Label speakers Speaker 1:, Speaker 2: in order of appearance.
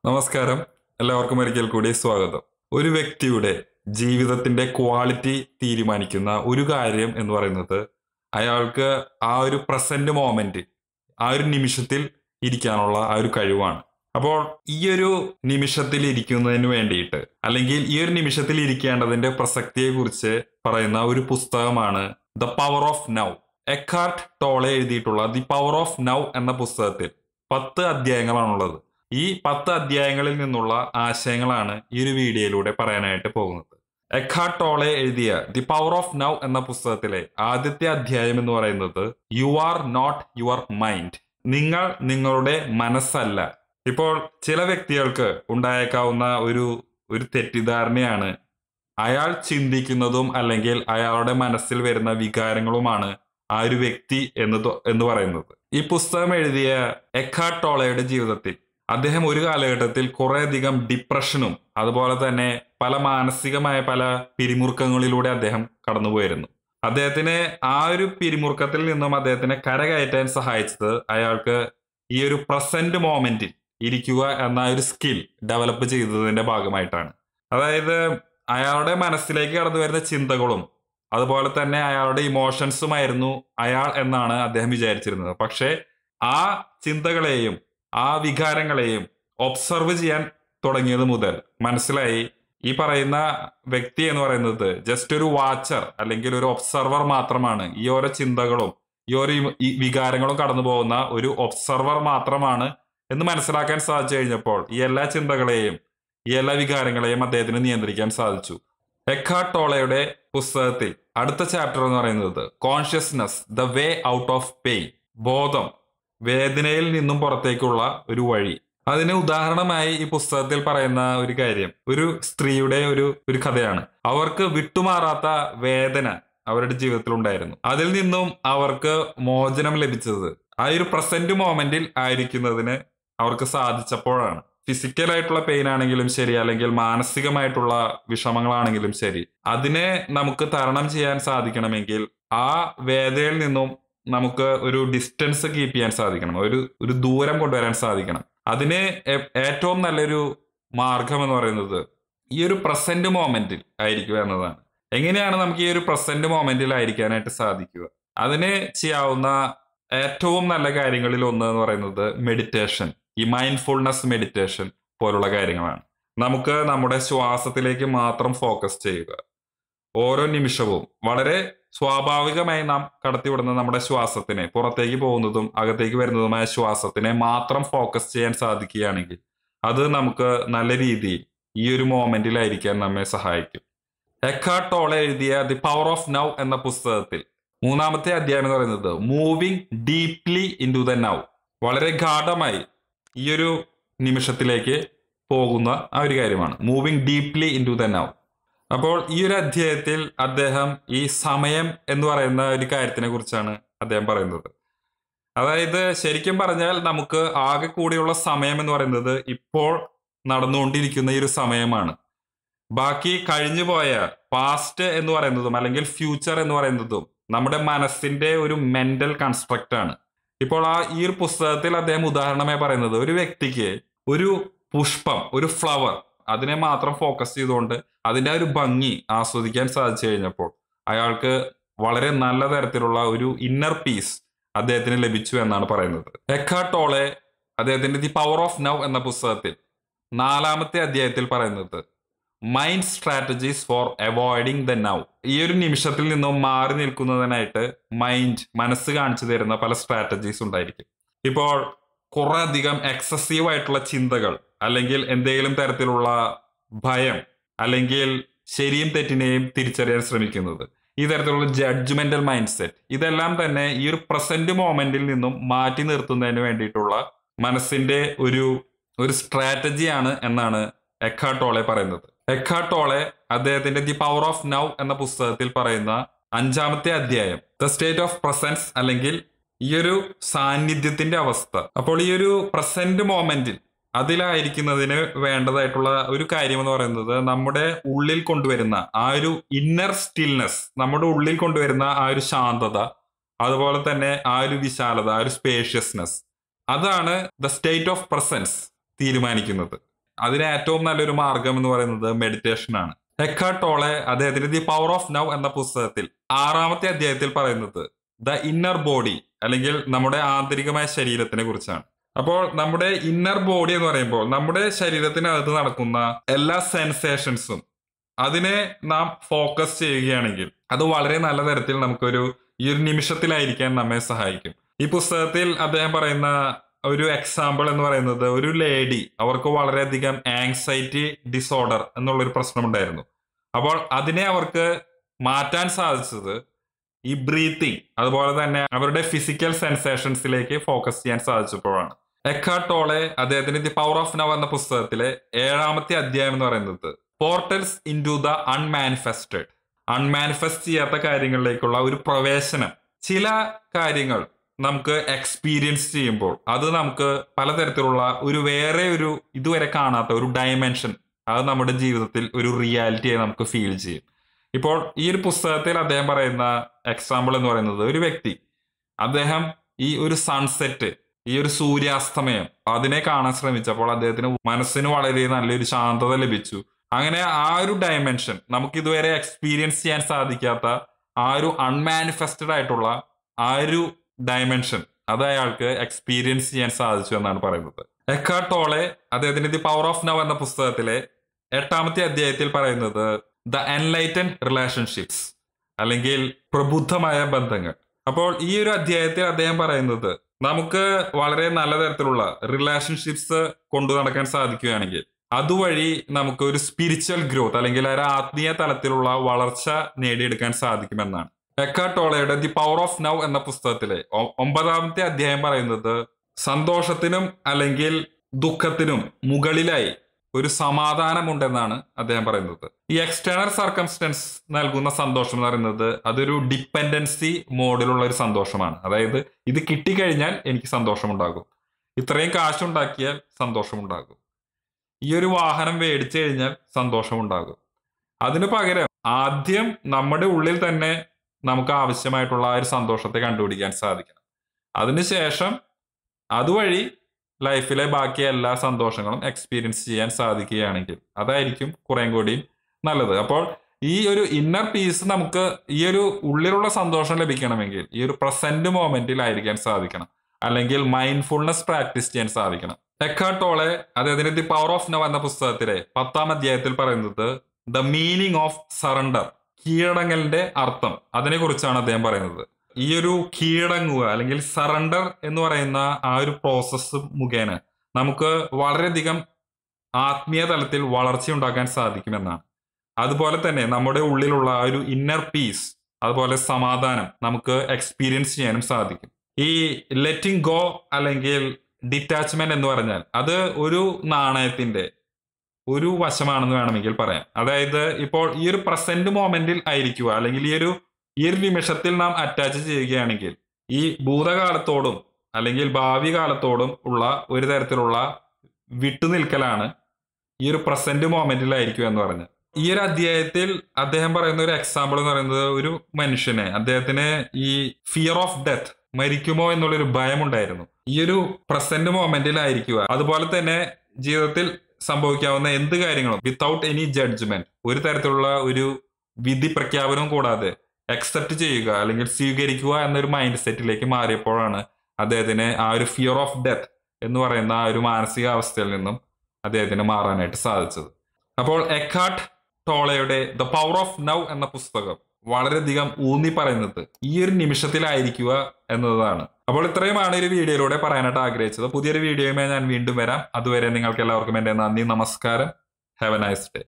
Speaker 1: നമസ്കാരം എല്ലാവർക്കും ഒരിക്കൽ കൂടി സ്വാഗതം ഒരു വ്യക്തിയുടെ ജീവിതത്തിന്റെ ക്വാളിറ്റി തീരുമാനിക്കുന്ന ഒരു കാര്യം എന്ന് പറയുന്നത് അയാൾക്ക് ആ ഒരു പ്രസന്റ് മോമെന്റ് ആ ഒരു നിമിഷത്തിൽ ഇരിക്കാനുള്ള ആ ഒരു കഴിവാണ് അപ്പോൾ ഈ ഒരു നിമിഷത്തിൽ ഇരിക്കുന്നതിന് വേണ്ടിയിട്ട് അല്ലെങ്കിൽ ഈ ഒരു നിമിഷത്തിൽ ഇരിക്കേണ്ടതിന്റെ പ്രസക്തിയെ കുറിച്ച് പറയുന്ന ഒരു പുസ്തകമാണ് the power of now Eckhart Tolle എഴുതിയിട്ടുള്ള ദി പവർ ഓഫ് നൗ എന്ന പുസ്തകത്തിൽ പത്ത് അധ്യായങ്ങളാണുള്ളത് ഈ പത്ത് അധ്യായങ്ങളിൽ നിന്നുള്ള ആശയങ്ങളാണ് ഈ ഒരു വീഡിയോയിലൂടെ പറയാനായിട്ട് പോകുന്നത് എക്കാർട്ട് ടോളെ എഴുതിയ ദി പവർ ഓഫ് നൗ എന്ന പുസ്തകത്തിലെ ആദ്യത്തെ അധ്യായം എന്ന് പറയുന്നത് you are not your mind നിങ്ങൾ നിങ്ങളുടെ മനസ്സല്ല ഇപ്പോൾ ചില വ്യക്തികൾക്ക് ഉണ്ടായേക്കാവുന്ന ഒരു ഒരു തെറ്റിദ്ധാരണയാണ് അയാൾ ചിന്തിക്കുന്നതും അല്ലെങ്കിൽ അയാളുടെ മനസ്സിൽ വരുന്ന വികാരങ്ങളുമാണ് ആ ഒരു വ്യക്തി എന്ന് തൊ- എന്ന് പറയുന്നത് ഈ പുസ്തകം എഴുതിയ എക്കാർട്ട് ടോളയുടെ ജീവിതത്തിൽ അദ്ദേഹം ഒരു കാലഘട്ടത്തിൽ കുറേയധികം ഡിപ്രഷനും അതുപോലെ തന്നെ പല മാനസികമായ പല പിരിമുറുക്കങ്ങളിലൂടെ അദ്ദേഹം കടന്നുപോയിരുന്നു അദ്ദേഹത്തിന് ആ ഒരു പിരിമുറുക്കത്തിൽ നിന്നും അദ്ദേഹത്തിനെ കരകയറ്റാൻ സഹായിച്ചത് അയാൾക്ക് ഈ ഒരു പ്രസന്റ് മോമെന്റിൽ ഇരിക്കുക എന്ന ഒരു സ്കിൽ ഡെവലപ്പ് ചെയ്തതിന്റെ ഭാഗമായിട്ടാണ് അതായത് അയാളുടെ മനസ്സിലേക്ക് കടന്നു വരുന്ന ചിന്തകളും അതുപോലെ തന്നെ അയാളുടെ ഇമോഷൻസുമായിരുന്നു അയാൾ എന്നാണ് അദ്ദേഹം വിചാരിച്ചിരുന്നത് പക്ഷേ ആ ചിന്തകളെയും ആ വികാരങ്ങളെയും ഒബ്സർവ് ചെയ്യാൻ തുടങ്ങിയത് മുതൽ മനസ്സിലായി ഈ പറയുന്ന വ്യക്തി എന്ന് പറയുന്നത് ജസ്റ്റ് ഒരു വാച്ചർ അല്ലെങ്കിൽ ഒരു ഒബ്സർവർ മാത്രമാണ് ഈ ഓരോ ചിന്തകളും ഈ ഓരോ ഇമ- ഈ വികാരങ്ങളും കടന്നു പോകുന്ന ഒരു ഒബ്സർവർ മാത്രമാണ് എന്ന് മനസ്സിലാക്കാൻ സാധിച്ചു കഴിഞ്ഞപ്പോൾ ഈ എല്ലാ ചിന്തകളെയും ഈ എല്ലാ വികാരങ്ങളെയും അദ്ദേഹത്തിന് നിയന്ത്രിക്കാൻ സാധിച്ചു എക്കാർട്ട് ടോളയുടെ പുസ്തകത്തിൽ അടുത്ത ചാപ്റ്റർ എന്ന് പറയുന്നത് consciousness the way out of pain ബോധം വേദനയിൽ നിന്നും പുറത്തേക്കുള്ള ഒരു വഴി അതിന് ഉദാഹരണമായി ഈ പുസ്തകത്തിൽ പറയുന്ന ഒരു കാര്യം ഒരു സ്ത്രീയുടെ ഒരു ഒരു കഥയാണ് അവർക്ക് വിട്ടുമാറാത്ത വേദന അവരുടെ ജീവിതത്തിൽ ഉണ്ടായിരുന്നു അതിൽ നിന്നും അവർക്ക് മോചനം ലഭിച്ചത് ആ ഒരു പ്രസന്റ് മോമെന്റിൽ ആയിരിക്കുന്നതിന് അവർക്ക് സാധിച്ചപ്പോഴാണ് ഫിസിക്കൽ ആയിട്ടുള്ള പെയിൻ ആണെങ്കിലും ശരി അല്ലെങ്കിൽ മാനസികമായിട്ടുള്ള വിഷമങ്ങളാണെങ്കിലും ശരി അതിനെ നമുക്ക് തരണം ചെയ്യാൻ സാധിക്കണമെങ്കിൽ ആ വേദനയിൽ നിന്നും നമുക്ക് ഒരു ഡിസ്റ്റൻസ് കീപ്പ് ചെയ്യാൻ സാധിക്കണം ഒരു ഒരു ദൂരം കൊണ്ടുവരാൻ സാധിക്കണം അതിന് ഏ- ഏറ്റവും നല്ലൊരു മാർഗം എന്ന് പറയുന്നത് ഈ ഒരു പ്രസന്റ് മോമെന്റിൽ ആയിരിക്കുക എന്നതാണ് എങ്ങനെയാണ് നമുക്ക് ഈ ഒരു പ്രസന്റ് മോമെന്റിൽ ആയിരിക്കാനായിട്ട് സാധിക്കുക അതിന് ചെയ്യാവുന്ന ഏറ്റവും നല്ല കാര്യങ്ങളിൽ ഒന്ന് എന്ന് പറയുന്നത് മെഡിറ്റേഷൻ ഈ മൈൻഡ്ഫുൾനെസ് മെഡിറ്റേഷൻ പോലുള്ള കാര്യങ്ങളാണ് നമുക്ക് നമ്മുടെ ശ്വാസത്തിലേക്ക് മാത്രം ഫോക്കസ് ചെയ്യുക ഓരോ നിമിഷവും വളരെ സ്വാഭാവികമായി നാം കടത്തിവിടുന്ന നമ്മുടെ ശ്വാസത്തിനെ പുറത്തേക്ക് പോകുന്നതും അകത്തേക്ക് വരുന്നതുമായ ശ്വാസത്തിനെ മാത്രം ഫോക്കസ് ചെയ്യാൻ സാധിക്കുകയാണെങ്കിൽ അത് നമുക്ക് നല്ല രീതിയിൽ ഈ ഒരു മോമെന്റിലായിരിക്കാൻ നമ്മെ സഹായിക്കും എക്കാർട്ട് ടോളെ എഴുതിയ ദി പവർ ഓഫ് നൗ എന്ന പുസ്തകത്തിൽ മൂന്നാമത്തെ അധ്യായം എന്ന് പറയുന്നത് moving deeply into the now വളരെ ഗാഠമായി ഈ ഒരു നിമിഷത്തിലേക്ക് പോകുന്ന ആ ഒരു കാര്യമാണ് moving deeply into the now അപ്പോൾ ഈ ഒരു അധ്യായത്തിൽ അദ്ദേഹം ഈ സമയം എന്ന് പറയുന്ന ഒരു കാര്യത്തിനെ കുറിച്ചാണ് അദ്ദേഹം പറയുന്നത് അതായത് ശരിക്കും പറഞ്ഞാൽ നമുക്ക് ആകെ കൂടിയുള്ള സമയം എന്ന് പറയുന്നത് ഇപ്പോൾ നടന്നുകൊണ്ടിരിക്കുന്ന ഈ ഒരു സമയമാണ് ബാക്കി കഴിഞ്ഞു പോയ പാസ്റ്റ് എന്ന് പറയുന്നതും അല്ലെങ്കിൽ ഫ്യൂച്ചർ എന്ന് പറയുന്നതും നമ്മുടെ മനസ്സിന്റെ ഒരു മെന്റൽ കൺസ്ട്രക്റ്റ് ആണ് ഇപ്പോൾ ആ ഈ ഒരു പുസ്തകത്തിൽ അദ്ദേഹം ഉദാഹരണമായി പറയുന്നത് ഒരു വ്യക്തിക്ക് ഒരു പുഷ്പം ഒരു ഫ്ലവർ അതിനെ മാത്രം ഫോക്കസ് ചെയ്തുകൊണ്ട് അതിന്റെ ആ ഒരു ഭംഗി ആസ്വദിക്കാൻ സാധിച്ചു കഴിഞ്ഞപ്പോൾ അയാൾക്ക് വളരെ നല്ല തരത്തിലുള്ള ഒരു ഇന്നർ പീസ് അദ്ദേഹത്തിന് ലഭിച്ചു എന്നാണ് പറയുന്നത് എക്കാർട്ട് ടോളെ അദ്ദേഹത്തിന്റെ ദി പവർ ഓഫ് നൗ എന്ന പുസ്തകത്തിൽ നാലാമത്തെ അധ്യായത്തിൽ പറയുന്നത് mind strategies for avoiding the now ഈ ഒരു നിമിഷത്തിൽ നിന്നും മാറി നിൽക്കുന്നതിനായിട്ട് മൈൻഡ് മനസ്സ് കാണിച്ചു തരുന്ന പല സ്ട്രാറ്റജീസ് ഉണ്ടായിരിക്കും ഇപ്പോൾ കുറെ അധികം എക്സസീവ് ആയിട്ടുള്ള ചിന്തകൾ അല്ലെങ്കിൽ എന്തെങ്കിലും തരത്തിലുള്ള ഭയം അല്ലെങ്കിൽ ശരിയും തെറ്റിനെയും തിരിച്ചറിയാൻ ശ്രമിക്കുന്നത് ഈ തരത്തിലുള്ള ജഡ്ജ്മെന്റൽ മൈൻഡ് സെറ്റ് ഇതെല്ലാം തന്നെ ഈ ഒരു പ്രസന്റ് മോമെന്റിൽ നിന്നും മാറ്റി നിർത്തുന്നതിന് വേണ്ടിയിട്ടുള്ള മനസ്സിന്റെ ഒരു ഒരു സ്ട്രാറ്റജിയാണ് എന്നാണ് എക്കാട്ടോളെ പറയുന്നത് എക്കാട്ടോളെ അദ്ദേഹത്തിന്റെ ദി പവർ ഓഫ് നൗ എന്ന പുസ്തകത്തിൽ പറയുന്ന അഞ്ചാമത്തെ അധ്യായം ദ സ്റ്റേറ്റ് ഓഫ് പ്രസൻസ് അല്ലെങ്കിൽ ഈ ഒരു സാന്നിധ്യത്തിന്റെ അവസ്ഥ അപ്പോൾ ഈ ഒരു പ്രസന്റ് മോമെന്റിൽ അതിലായിരിക്കുന്നതിന് വേണ്ടതായിട്ടുള്ള ഒരു കാര്യം എന്ന് പറയുന്നത് നമ്മുടെ ഉള്ളിൽ കൊണ്ടുവരുന്ന ആ ഒരു ഇന്നർ സ്റ്റിൽനെസ് നമ്മുടെ ഉള്ളിൽ കൊണ്ടുവരുന്ന ആ ഒരു ശാന്തത അതുപോലെ തന്നെ ആ ഒരു വിശാലത ആ ഒരു സ്പേഷ്യസ്നെസ് അതാണ് ദ സ്റ്റേറ്റ് ഓഫ് പ്രസൻസ് തീരുമാനിക്കുന്നത് അതിന് ഏറ്റവും നല്ലൊരു മാർഗം എന്ന് പറയുന്നത് മെഡിറ്റേഷൻ ആണ് എക്കാർട്ട് ടോളെ അദ്ദേഹത്തിന്റെ ദി പവർ ഓഫ് നൗ എന്ന പുസ്തകത്തിൽ ആറാമത്തെ അധ്യായത്തിൽ പറയുന്നത് ദ ഇന്നർ ബോഡി അല്ലെങ്കിൽ നമ്മുടെ ആന്തരികമായ ശരീരത്തിനെ കുറിച്ചാണ് അപ്പോൾ നമ്മുടെ ഇന്നർ ബോഡി എന്ന് പറയുമ്പോൾ നമ്മുടെ ശരീരത്തിനകത്ത് നടക്കുന്ന എല്ലാ സെൻസേഷൻസും അതിനെ നാം ഫോക്കസ് ചെയ്യുകയാണെങ്കിൽ അത് വളരെ നല്ല തരത്തിൽ നമുക്കൊരു ഈ ഒരു നിമിഷത്തിലായിരിക്കാൻ നമ്മെ സഹായിക്കും ഈ പുസ്തകത്തിൽ അദ്ദേഹം പറയുന്ന ഒരു എക്സാമ്പിൾ എന്ന് പറയുന്നത് ഒരു ലേഡി അവർക്ക് വളരെയധികം ആങ്സൈറ്റി ഡിസോർഡർ എന്നുള്ളൊരു പ്രശ്നമുണ്ടായിരുന്നു അപ്പോൾ അതിനെ അവർക്ക് മാറ്റാൻ സാധിച്ചത് ഈ ബ്രീത്തിങ് അതുപോലെ തന്നെ അവരുടെ ഫിസിക്കൽ സെൻസേഷൻസിലേക്ക് ഫോക്കസ് ചെയ്യാൻ സാധിച്ചപ്പോഴാണ് എക്കാർട്ട് ടോളെ അദ്ദേഹത്തിന്റെ ദി പവർ ഓഫ് നവ് എന്ന പുസ്തകത്തിലെ ഏഴാമത്തെ അധ്യായം എന്ന് പറയുന്നത് portals into the unmanifested unmanifest ചെയ്യാത്ത കാര്യങ്ങളിലേക്കുള്ള ഒരു പ്രവേശനം ചില കാര്യങ്ങൾ നമുക്ക് എക്സ്പീരിയൻസ് ചെയ്യുമ്പോൾ അത് നമുക്ക് പലതരത്തിലുള്ള ഒരു വേറെ ഒരു ഇതുവരെ കാണാത്ത ഒരു ഡയമെൻഷൻ അത് നമ്മുടെ ജീവിതത്തിൽ ഒരു റിയാലിറ്റിയെ നമുക്ക് ഫീൽ ചെയ്യും ഇപ്പോൾ ഈ ഒരു പുസ്തകത്തിൽ അദ്ദേഹം പറയുന്ന എക്സാമ്പിൾ എന്ന് പറയുന്നത് ഒരു വ്യക്തി അദ്ദേഹം ഈ ഒരു സൺസെറ്റ് ഈ ഒരു സൂര്യാസ്തമയം അതിനെ കാണാൻ ശ്രമിച്ചപ്പോൾ അദ്ദേഹത്തിന് മനസ്സിന് വളരെ നല്ലൊരു ശാന്തത ലഭിച്ചു അങ്ങനെ ആ ഒരു ഡയമെൻഷൻ നമുക്ക് ഇതുവരെ എക്സ്പീരിയൻസ് ചെയ്യാൻ സാധിക്കാത്ത ആ ഒരു അൺമാനിഫെസ്റ്റഡ് ആയിട്ടുള്ള ആ ഒരു ഡയമെൻഷൻ അത് അയാൾക്ക് എക്സ്പീരിയൻസ് ചെയ്യാൻ സാധിച്ചു എന്നാണ് പറയുന്നത് എക്കാർട്ട് ടോളെ അദ്ദേഹത്തിന്റെ ദി പവർ ഓഫ് നവ് എന്ന പുസ്തകത്തിലെ എട്ടാമത്തെ അധ്യായത്തിൽ പറയുന്നത് ദ എൻലൈറ്റൻ റിലേഷൻഷിപ്സ് അല്ലെങ്കിൽ പ്രബുദ്ധമായ ബന്ധങ്ങൾ അപ്പോൾ ഈ ഒരു അധ്യായത്തിൽ അദ്ദേഹം പറയുന്നത് നമുക്ക് വളരെ നല്ല തരത്തിലുള്ള റിലേഷൻഷിപ്സ് കൊണ്ടു നടക്കാൻ സാധിക്കുകയാണെങ്കിൽ അതുവഴി നമുക്ക് ഒരു സ്പിരിച്വൽ ഗ്രോത്ത് അല്ലെങ്കിൽ ഒരു ആത്മീയ തലത്തിലുള്ള വളർച്ച നേടിയെടുക്കാൻ സാധിക്കുമെന്നാണ് എക്കാട്ടോളയുടെ ദി പവർ ഓഫ് നൗ എന്ന പുസ്തകത്തിലെ ഒ- ഒമ്പതാമത്തെ അധ്യായം പറയുന്നത് സന്തോഷത്തിനും അല്ലെങ്കിൽ ദുഃഖത്തിനും മുകളിലായി ഒരു സമാധാനമുണ്ടെന്നാണ് അദ്ദേഹം പറയുന്നത് ഈ എക്സ്റ്റേണൽ സർക്കംസ്റ്റൻസ് നൽകുന്ന സന്തോഷം എന്ന് പറയുന്നത് അതൊരു ഡിപ്പെൻഡൻസി മോഡിലുള്ള ഒരു സന്തോഷമാണ് അതായത് ഇത് കിട്ടിക്കഴിഞ്ഞാൽ എനിക്ക് സന്തോഷമുണ്ടാകും ഇത്രയും കാശുണ്ടാക്കിയാൽ സന്തോഷമുണ്ടാകും ഈ ഒരു വാഹനം മേടിച്ചു കഴിഞ്ഞാൽ സന്തോഷമുണ്ടാകും അതിനു പകരം ആദ്യം നമ്മുടെ ഉള്ളിൽ തന്നെ നമുക്ക് ആവശ്യമായിട്ടുള്ള ആ ഒരു സന്തോഷത്തെ കണ്ടുപിടിക്കാൻ സാധിക്കണം അതിനുശേഷം അതുവഴി ലൈഫിലെ ബാക്കി എല്ലാ സന്തോഷങ്ങളും എക്സ്പീരിയൻസ് ചെയ്യാൻ സാധിക്കുകയാണെങ്കിൽ അതായിരിക്കും കുറേം കൂടി നല്ലത് അപ്പോൾ ഈ ഒരു ഇന്നർ പീസ് നമുക്ക് ഈ ഒരു ഉള്ളിലുള്ള സന്തോഷം ലഭിക്കണമെങ്കിൽ ഈ ഒരു പ്രസന്റ് മൊമെന്റിലായിരിക്കാൻ സാധിക്കണം അല്ലെങ്കിൽ മൈൻഡ്ഫുൾനെസ് പ്രാക്ടീസ് ചെയ്യാൻ സാധിക്കണം എക്കാട്ടോളെ അദ്ദേഹത്തിന്റെ ദി പവർ ഓഫ് നവ് എന്ന പുസ്തകത്തിലെ പത്താം അധ്യായത്തിൽ പറയുന്നത് ദ മീനിങ് ഓഫ് സറണ്ടർ കീഴടങ്ങലിന്റെ അർത്ഥം അതിനെ കുറിച്ചാണ് അദ്ദേഹം പറയുന്നത് ഈ ഒരു കീഴടങ്ങുക അല്ലെങ്കിൽ സറണ്ടർ എന്ന് പറയുന്ന ആ ഒരു പ്രോസസ്സ് മുഖേന നമുക്ക് വളരെയധികം ആത്മീയ തലത്തിൽ വളർച്ച ഉണ്ടാക്കാൻ സാധിക്കുമെന്നാണ് അതുപോലെ തന്നെ നമ്മുടെ ഉള്ളിലുള്ള ആ ഒരു ഇന്നർ പീസ് അതുപോലെ സമാധാനം നമുക്ക് എക്സ്പീരിയൻസ് ചെയ്യാനും സാധിക്കും ഈ ലെറ്റിംഗ് ഗോ അല്ലെങ്കിൽ ഡിറ്റാച്ച്മെന്റ് എന്ന് പറഞ്ഞാൽ അത് ഒരു നാണയത്തിന്റെ ഒരു വശമാണെന്ന് വേണമെങ്കിൽ പറയാം അതായത് ഇപ്പോൾ ഈ ഒരു പ്രസന്റ് മൊമെന്റിൽ ആയിരിക്കുക അല്ലെങ്കിൽ ഈ ഒരു ഈ ഒരു നിമിഷത്തിൽ നാം അറ്റാച്ച് ചെയ്യുകയാണെങ്കിൽ ഈ ഭൂതകാലത്തോടും അല്ലെങ്കിൽ ഭാവി കാലത്തോടും ഉള്ള ഒരു തരത്തിലുള്ള വിട്ടുനിൽക്കലാണ് ഈ ഒരു പ്രസന്റ് മൊമെന്റിലായിരിക്കും എന്ന് പറഞ്ഞത് ഈ ഒരു അധ്യായത്തിൽ അദ്ദേഹം പറയുന്ന ഒരു എക്സാമ്പിൾ എന്ന് പറയുന്നത് ഒരു മനുഷ്യനെ അദ്ദേഹത്തിന് ഈ ഫിയർ ഓഫ് ഡെത്ത് മരിക്കുമോ എന്നുള്ളൊരു ഭയമുണ്ടായിരുന്നു ഈ ഒരു പ്രസന്റ് മൊമെന്റിലായിരിക്കുക അതുപോലെ തന്നെ ജീവിതത്തിൽ സംഭവിക്കാവുന്ന എന്ത് കാര്യങ്ങളും വിത്തൗട്ട് എനി ജഡ്ജ്മെന്റ് ഒരു തരത്തിലുള്ള ഒരു വിധി പ്രഖ്യാപനവും കൂടാതെ അക്സെപ്റ്റ് ചെയ്യുക അല്ലെങ്കിൽ സ്വീകരിക്കുക എന്നൊരു മൈൻഡ് സെറ്റിലേക്ക് മാറിയപ്പോഴാണ് അദ്ദേഹത്തിന് ആ ഒരു ഫിയർ ഓഫ് ഡെത്ത് എന്ന് പറയുന്ന ആ ഒരു മാനസികാവസ്ഥയിൽ നിന്നും അദ്ദേഹത്തിന് മാറാനായിട്ട് സാധിച്ചത് അപ്പോൾ എക്കാട്ട് ടോളയുടെ ദ പവർ ഓഫ് നൗ എന്ന പുസ്തകം വളരെയധികം ഊന്നി പറയുന്നത് ഈ ഒരു നിമിഷത്തിലായിരിക്കുക എന്നതാണ് അപ്പോൾ ഇത്രയുമാണ് ഒരു വീഡിയോയിലൂടെ പറയാനായിട്ട് ആഗ്രഹിച്ചത് പുതിയൊരു വീഡിയോയുമായി ഞാൻ വീണ്ടും വരാം അതുവരെ നിങ്ങൾക്ക് എല്ലാവർക്കും എൻ്റെ നന്ദി നമസ്കാരം ഹാവ് എ നൈസ് ഡേ